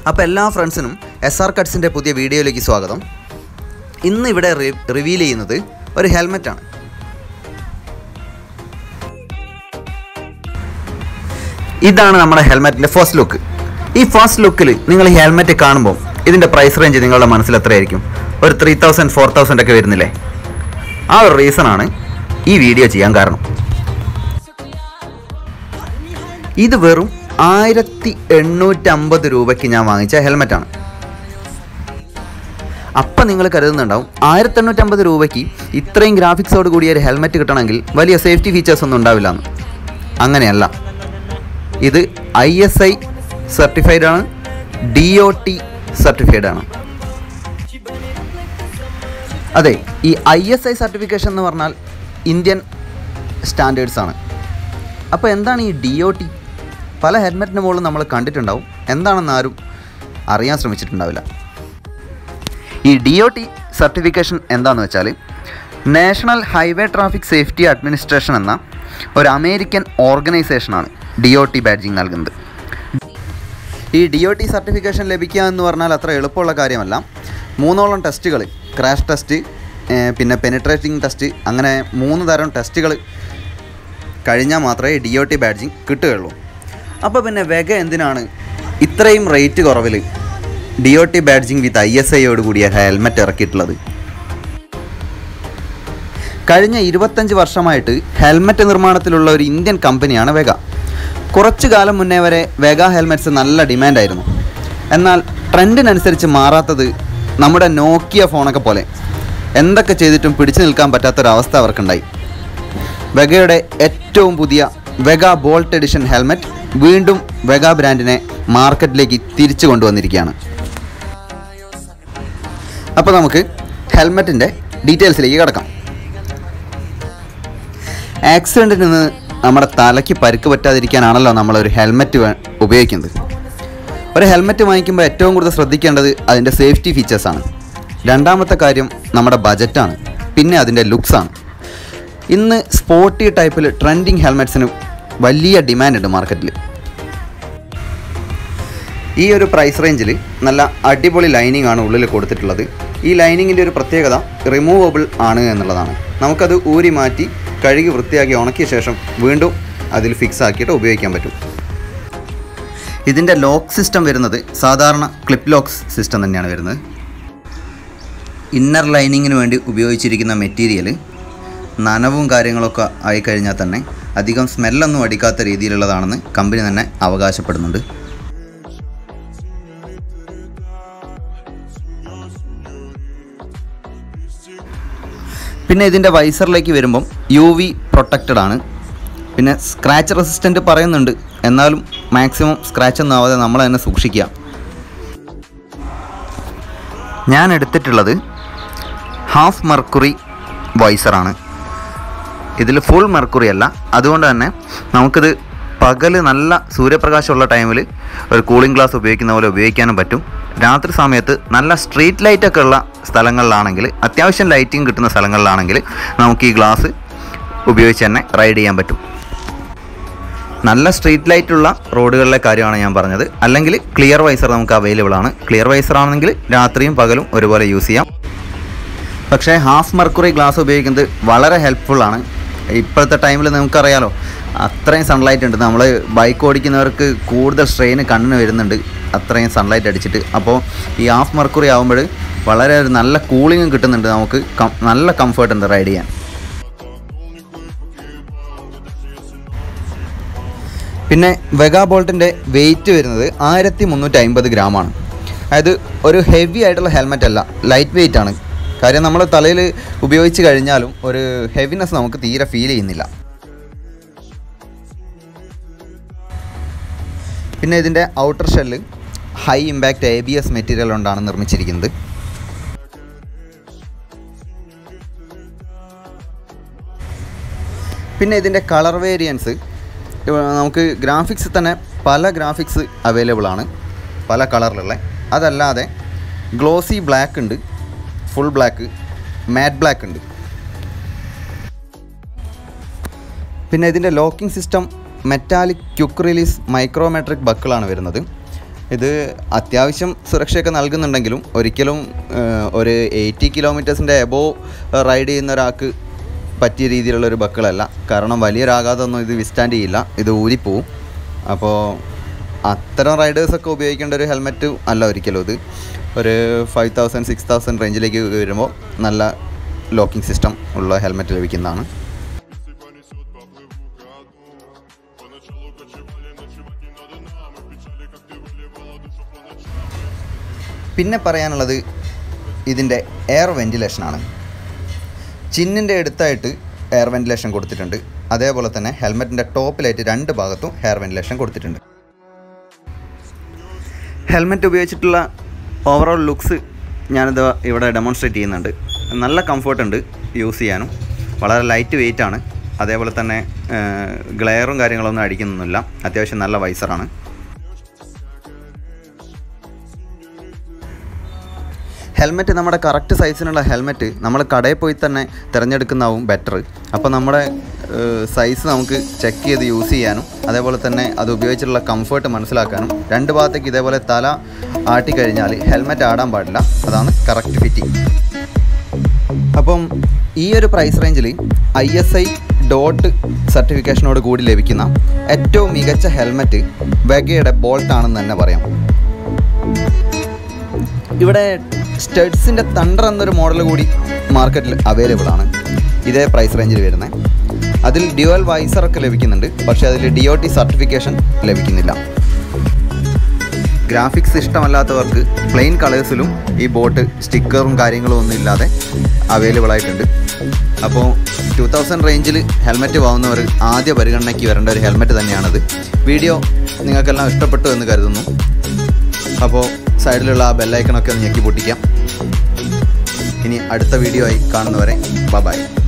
അപ്പോൾ എല്ലാ ഫ്രണ്ട്സിനും എസ് ആർ കട്ട്സിൻ്റെ പുതിയ വീഡിയോയിലേക്ക് സ്വാഗതം ഇന്ന് ഇവിടെ റിവീൽ ചെയ്യുന്നത് ഒരു ഹെൽമെറ്റാണ് ഇതാണ് നമ്മുടെ ഹെൽമെറ്റിൻ്റെ ഫസ്റ്റ് ലുക്ക് ഈ ഫസ്റ്റ് ലുക്കിൽ നിങ്ങൾ ഈ ഹെൽമെറ്റ് കാണുമ്പോൾ ഇതിൻ്റെ പ്രൈസ് റേഞ്ച് നിങ്ങളുടെ മനസ്സിൽ എത്രയായിരിക്കും ഒരു ത്രീ തൗസൻഡ് ഫോർ തൗസൻഡ് ഒക്കെ വരുന്നില്ലേ ആ ഒരു റീസണാണ് ഈ വീഡിയോ ചെയ്യാൻ കാരണം ഇത് വെറും ആയിരത്തി എണ്ണൂറ്റമ്പത് രൂപയ്ക്ക് ഞാൻ വാങ്ങിച്ച ഹെൽമെറ്റാണ് അപ്പം നിങ്ങൾ കരുതുന്നുണ്ടാവും ആയിരത്തി എണ്ണൂറ്റമ്പത് രൂപയ്ക്ക് ഇത്രയും ഗ്രാഫിക്സോട് കൂടിയ ഒരു ഹെൽമെറ്റ് കിട്ടണമെങ്കിൽ വലിയ സേഫ്റ്റി ഫീച്ചേഴ്സ് ഒന്നും ഉണ്ടാവില്ല എന്ന് അങ്ങനെയല്ല ഇത് ഐ എസ് ഐ സർട്ടിഫൈഡ് ആണ് ഡി ഒ ടി സർട്ടിഫൈഡ് ആണ് അതെ ഈ ഐ എസ് ഐ സർട്ടിഫിക്കേഷൻ എന്ന് പറഞ്ഞാൽ ഇന്ത്യൻ സ്റ്റാൻഡേർഡ്സ് ആണ് അപ്പോൾ എന്താണ് ഈ ഡി ഒ ടി പല ഹെൽമെറ്റിന് മുകളിൽ നമ്മൾ കണ്ടിട്ടുണ്ടാവും എന്താണെന്ന് ആരും അറിയാൻ ശ്രമിച്ചിട്ടുണ്ടാവില്ല ഈ ഡി ഒ ടി സർട്ടിഫിക്കേഷൻ എന്താണെന്ന് വെച്ചാൽ national highway traffic safety administration എന്ന ഒരു അമേരിക്കൻ ഓർഗനൈസേഷനാണ് ഡി ഒ ടി ബാഡ്ജിങ് നൽകുന്നത് ഈ ഡി ഒ ടി സർട്ടിഫിക്കേഷൻ ലഭിക്കുക എന്ന് പറഞ്ഞാൽ അത്ര എളുപ്പമുള്ള കാര്യമല്ല മൂന്നോളം ടെസ്റ്റുകൾ ക്രാഷ് ടെസ്റ്റ് പിന്നെ പെനിട്രേറ്റിംഗ് ടെസ്റ്റ് അങ്ങനെ മൂന്ന് തരം ടെസ്റ്റുകൾ കഴിഞ്ഞാൽ മാത്രമേ ഡി ഒ ടി ബാഡ്ജിങ് കിട്ടുകയുള്ളൂ അപ്പോൾ പിന്നെ വെഗ എന്തിനാണ് ഇത്രയും റേറ്റ് കുറവിൽ D O T badging with I S ഐയോട് കൂടിയ ഹെൽമെറ്റ് ഇറക്കിയിട്ടുള്ളത് കഴിഞ്ഞ ഇരുപത്തഞ്ച് വർഷമായിട്ട് ഹെൽമെറ്റ് നിർമ്മാണത്തിലുള്ള ഒരു ഇന്ത്യൻ കമ്പനിയാണ് വെഗ കുറച്ചു കാലം മുന്നേ വരെ വെഗ ഹെൽമെറ്റ്സ് നല്ല ഡിമാൻഡായിരുന്നു എന്നാൽ ട്രെൻഡിനനുസരിച്ച് മാറാത്തത് നമ്മുടെ നോക്കിയ ഫോണൊക്കെ പോലെ എന്തൊക്കെ ചെയ്തിട്ടും പിടിച്ചു നിൽക്കാൻ പറ്റാത്തൊരവസ്ഥ അവർക്കുണ്ടായി വെഗയുടെ ഏറ്റവും പുതിയ വെഗ ബോൾട്ട് എഡിഷൻ ഹെൽമെറ്റ് വീണ്ടും വെഗ ബ്രാൻഡിനെ മാർക്കറ്റിലേക്ക് തിരിച്ചു കൊണ്ടുവന്നിരിക്കുകയാണ് അപ്പോൾ നമുക്ക് ഹെൽമെറ്റിൻ്റെ ഡീറ്റെയിൽസിലേക്ക് കിടക്കാം ആക്സിഡൻറ്റിൽ നിന്ന് നമ്മുടെ തലയ്ക്ക് പരുക്ക് പറ്റാതിരിക്കാനാണല്ലോ നമ്മളൊരു ഹെൽമെറ്റ് ഉപയോഗിക്കുന്നത് ഒരു ഹെൽമെറ്റ് വാങ്ങിക്കുമ്പോൾ ഏറ്റവും കൂടുതൽ ശ്രദ്ധിക്കേണ്ടത് അതിൻ്റെ സേഫ്റ്റി ഫീച്ചേഴ്സാണ് രണ്ടാമത്തെ കാര്യം നമ്മുടെ ബജറ്റാണ് പിന്നെ അതിൻ്റെ ലുക്സാണ് ഇന്ന് സ്പോർട്ടി ടൈപ്പിൽ ട്രെൻഡിങ് ഹെൽമെറ്റ്സിന് വലിയ ഡിമാൻഡ് ഉണ്ട് മാർക്കറ്റിൽ ഈ ഒരു പ്രൈസ് റേഞ്ചിൽ നല്ല അടിപൊളി ലൈനിങ് ആണ് ഉള്ളിൽ കൊടുത്തിട്ടുള്ളത് ഈ ലൈനിങ്ങിൻ്റെ ഒരു പ്രത്യേകത റിമൂവബിൾ ആണ് എന്നുള്ളതാണ് നമുക്കത് ഊരി മാറ്റി കഴുകി വൃത്തിയാക്കി ഉണക്കിയ ശേഷം വീണ്ടും അതിൽ ഫിക്സ് ആക്കിയിട്ട് ഉപയോഗിക്കാൻ പറ്റും ഇതിൻ്റെ ലോക്ക് സിസ്റ്റം വരുന്നത് സാധാരണ ക്ലിപ്പ് ലോക്സ് സിസ്റ്റം തന്നെയാണ് വരുന്നത് ഇന്നർ ലൈനിങ്ങിന് വേണ്ടി ഉപയോഗിച്ചിരിക്കുന്ന മെറ്റീരിയൽ നനവും കാര്യങ്ങളൊക്കെ ആയിക്കഴിഞ്ഞാൽ തന്നെ അധികം സ്മെല്ലൊന്നും അടിക്കാത്ത രീതിയിലുള്ളതാണെന്ന് കമ്പനി തന്നെ അവകാശപ്പെടുന്നുണ്ട് പിന്നെ ഇതിൻ്റെ വൈസറിലേക്ക് വരുമ്പം യു വി പ്രൊട്ടക്റ്റഡ് ആണ് പിന്നെ സ്ക്രാച്ച് റെസിസ്റ്റൻ്റ് പറയുന്നുണ്ട് എന്നാലും മാക്സിമം സ്ക്രാച്ച് ഒന്നും ആവാതെ നമ്മൾ തന്നെ സൂക്ഷിക്കുക ഞാൻ എടുത്തിട്ടുള്ളത് ഹാഫ് മെർക്കുറി വൈസറാണ് ഇതിൽ ഫുൾ മെർക്കുറി അല്ല അതുകൊണ്ട് തന്നെ നമുക്കിത് പകൽ നല്ല സൂര്യപ്രകാശമുള്ള ടൈമിൽ ഒരു കൂളിംഗ് ഗ്ലാസ് ഉപയോഗിക്കുന്ന പോലെ ഉപയോഗിക്കാനും പറ്റും രാത്രി സമയത്ത് നല്ല സ്ട്രീറ്റ് ലൈറ്റൊക്കെ ഉള്ള സ്ഥലങ്ങളിലാണെങ്കിൽ അത്യാവശ്യം ലൈറ്റിംഗ് കിട്ടുന്ന സ്ഥലങ്ങളിലാണെങ്കിൽ നമുക്ക് ഈ ഗ്ലാസ് ഉപയോഗിച്ച് തന്നെ റൈഡ് ചെയ്യാൻ പറ്റും നല്ല സ്ട്രീറ്റ് ലൈറ്റ് ഉള്ള റോഡുകളിലെ കാര്യമാണ് ഞാൻ പറഞ്ഞത് അല്ലെങ്കിൽ ക്ലിയർ വൈസർ നമുക്ക് അവൈലബിൾ ആണ് ക്ലിയർ വൈസർ ആണെങ്കിൽ രാത്രിയും പകലും ഒരുപോലെ യൂസ് ചെയ്യാം പക്ഷേ ഹാഫ് മെർക്കുറി ഗ്ലാസ് ഉപയോഗിക്കുന്നത് വളരെ ഹെൽപ്ഫുൾ ആണ് ഇപ്പോഴത്തെ ടൈമിൽ നമുക്കറിയാലോ അത്രയും സൺലൈറ്റ് ഉണ്ട് നമ്മൾ ബൈക്ക് ഓടിക്കുന്നവർക്ക് കൂടുതൽ സ്ട്രെയിൻ കണ്ണിന് വരുന്നുണ്ട് അത്രയും സൺലൈറ്റ് അടിച്ചിട്ട് അപ്പോൾ ഈ ഹാഫ് മെർക്കുറി ആകുമ്പോൾ വളരെ ഒരു നല്ല കൂളിങ്ങും കിട്ടുന്നുണ്ട് നമുക്ക് കം- നല്ല കംഫർട്ട് ഉണ്ട് റൈഡ് ചെയ്യാൻ പിന്നെ വെഗാ ബോൾട്ടിൻ്റെ വെയിറ്റ് വരുന്നത് ആയിരത്തി മുന്നൂറ്റി അമ്പത് ഗ്രാമാണ് അതായത് ഒരു ഹെവി ആയിട്ടുള്ള ഹെൽമെറ്റ് അല്ല ലൈറ്റ് വെയിറ്റ് ആണ് കാര്യം നമ്മൾ തലയിൽ ഉപയോഗിച്ച് കഴിഞ്ഞാലും ഒരു ഹെവിനെസ് നമുക്ക് തീരെ ഫീൽ ചെയ്യുന്നില്ല പിന്നെ ഇതിൻ്റെ outer shell high impact A B S material കൊണ്ടാണ് നിർമ്മിച്ചിരിക്കുന്നത് പിന്നെ ഇതിൻ്റെ കളർ വേരിയൻസ് നമുക്ക് ഗ്രാഫിക്സ് തന്നെ പല ഗ്രാഫിക്സ് അവൈലബിൾ ആണ് പല കളറിലുള്ള അതല്ലാതെ ഗ്ലോസി ബ്ലാക്ക് ഉണ്ട് ഫുൾ ബ്ലാക്ക് മാറ്റ് ബ്ലാക്ക് ഉണ്ട് പിന്നെ ഇതിൻ്റെ locking system metallic quick release micrometric ബക്കിളാണ് വരുന്നത് ഇത് അത്യാവശ്യം സുരക്ഷയൊക്കെ നൽകുന്നുണ്ടെങ്കിലും ഒരിക്കലും ഏഹ്, ഒരു എയ്റ്റി കിലോമീറ്റേഴ്സിൻ്റെ എബോവ് റൈഡ് ചെയ്യുന്ന ഒരാൾക്ക് പറ്റിയ രീതിയിലുള്ള ഒരു ബക്കിളല്ല കാരണം വലിയൊരാഘാതമൊന്നും ഇത് വിസ്റ്റാൻഡ് ചെയ്യില്ല ഇത് ഊരിപ്പോവും അപ്പോൾ അത്തരം റൈഡേഴ്സൊക്കെ ഉപയോഗിക്കേണ്ട ഒരു ഹെൽമെറ്റ് അല്ല ഒരിക്കലും ഇത് ഒരു ഫൈവ് തൗസൻഡ് സിക്സ് തൗസൻഡ് റേഞ്ചിലേക്ക് വരുമ്പോൾ നല്ല ലോക്കിംഗ് സിസ്റ്റം ഉള്ള ഹെൽമെറ്റ് ലഭിക്കുന്നതാണ് Если понесет, поплыву ко дну Поначалу кочевали, ночевать не надо нам И в печали, как ты выливала душу по ночам പിന്നെ പറയാനുള്ളത് ഇതിൻ്റെ എയർ വെൻറ്റിലേഷനാണ് ചിന്നിൻ്റെ അടുത്തായിട്ട് എയർ വെൻറ്റിലേഷൻ കൊടുത്തിട്ടുണ്ട് അതേപോലെ തന്നെ ഹെൽമെറ്റിൻ്റെ ടോപ്പിലായിട്ട് രണ്ട് ഭാഗത്തും എയർ വെൻറ്റിലേഷൻ കൊടുത്തിട്ടുണ്ട് ഹെൽമെറ്റ് ഉപയോഗിച്ചിട്ടുള്ള ഓവറോൾ ലുക്സ് ഞാനിത് ഇവിടെ ഡെമോൺസ്ട്രേറ്റ് ചെയ്യുന്നുണ്ട് നല്ല കംഫർട്ട് ഉണ്ട് യൂസ് ചെയ്യാനും വളരെ ലൈറ്റ് വെയിറ്റ് ആണ് അതേപോലെ തന്നെ ഗ്ലെയറും കാര്യങ്ങളൊന്നും അടിക്കുന്നൊന്നുമില്ല അത്യാവശ്യം നല്ല വൈസറാണ് ഹെൽമെറ്റ് നമ്മുടെ കറക്റ്റ് സൈസിനുള്ള ഹെൽമെറ്റ് നമ്മൾ കടയിൽ പോയി തന്നെ തിരഞ്ഞെടുക്കുന്നതാവും ബെറ്റർ അപ്പോൾ നമ്മുടെ സൈസ് നമുക്ക് ചെക്ക് ചെയ്ത് യൂസ് ചെയ്യാനും അതേപോലെ തന്നെ അത് ഉപയോഗിച്ചിട്ടുള്ള കംഫർട്ട് മനസ്സിലാക്കാനും രണ്ട് ഭാഗത്തേക്ക് ഇതേപോലെ തല ആട്ടിക്കഴിഞ്ഞാൽ ഹെൽമെറ്റ് ആടാൻ പാടില്ല അതാണ് കറക്റ്റ് ഫിറ്റിംഗ് അപ്പം ഈ ഒരു പ്രൈസ് റേഞ്ചിൽ ഐ എസ് ഐ ഡോട്ട് സർട്ടിഫിക്കേഷനോട് കൂടി ലഭിക്കുന്ന ഏറ്റവും മികച്ച ഹെൽമെറ്റ് വെഗയുടെ ബോൾട്ട് ആണെന്ന് തന്നെ പറയാം ഇവിടെ സ്റ്റഡ്സിൻ്റെ തണ്ടർ എന്നൊരു മോഡൽ കൂടി മാർക്കറ്റിൽ അവൈലബിൾ ആണ് ഇതേ പ്രൈസ് റേഞ്ചിൽ വരുന്നത് അതിൽ ഡ്യുവൽ വൈസറൊക്കെ ലഭിക്കുന്നുണ്ട് പക്ഷേ അതിൽ ഡി ഒ ടി സർട്ടിഫിക്കേഷൻ ലഭിക്കുന്നില്ല ഗ്രാഫിക്സ് ഇഷ്ടമല്ലാത്തവർക്ക് പ്ലെയിൻ കളേഴ്സിലും ഈ ബോട്ട് സ്റ്റിക്കറും കാര്യങ്ങളും ഒന്നും ഇല്ലാതെ അവൈലബിൾ ആയിട്ടുണ്ട് അപ്പോൾ ടു തൗസൻഡ് റേഞ്ചിൽ ഹെൽമെറ്റ് വാങ്ങുന്നവർ ആദ്യ പരിഗണനയ്ക്ക് വരേണ്ട ഒരു ഹെൽമെറ്റ് തന്നെയാണത് വീഡിയോ നിങ്ങൾക്കെല്ലാം ഇഷ്ടപ്പെട്ടു എന്ന് കരുതുന്നു അപ്പോൾ സൈഡിലുള്ള ആ ബെല്ലൈക്കണൊക്കെ ഒന്ന് ഞെക്കി പൊട്ടിക്കാം ഇനി അടുത്ത വീഡിയോ ആയി കാണുന്നവരെ ബ ബൈ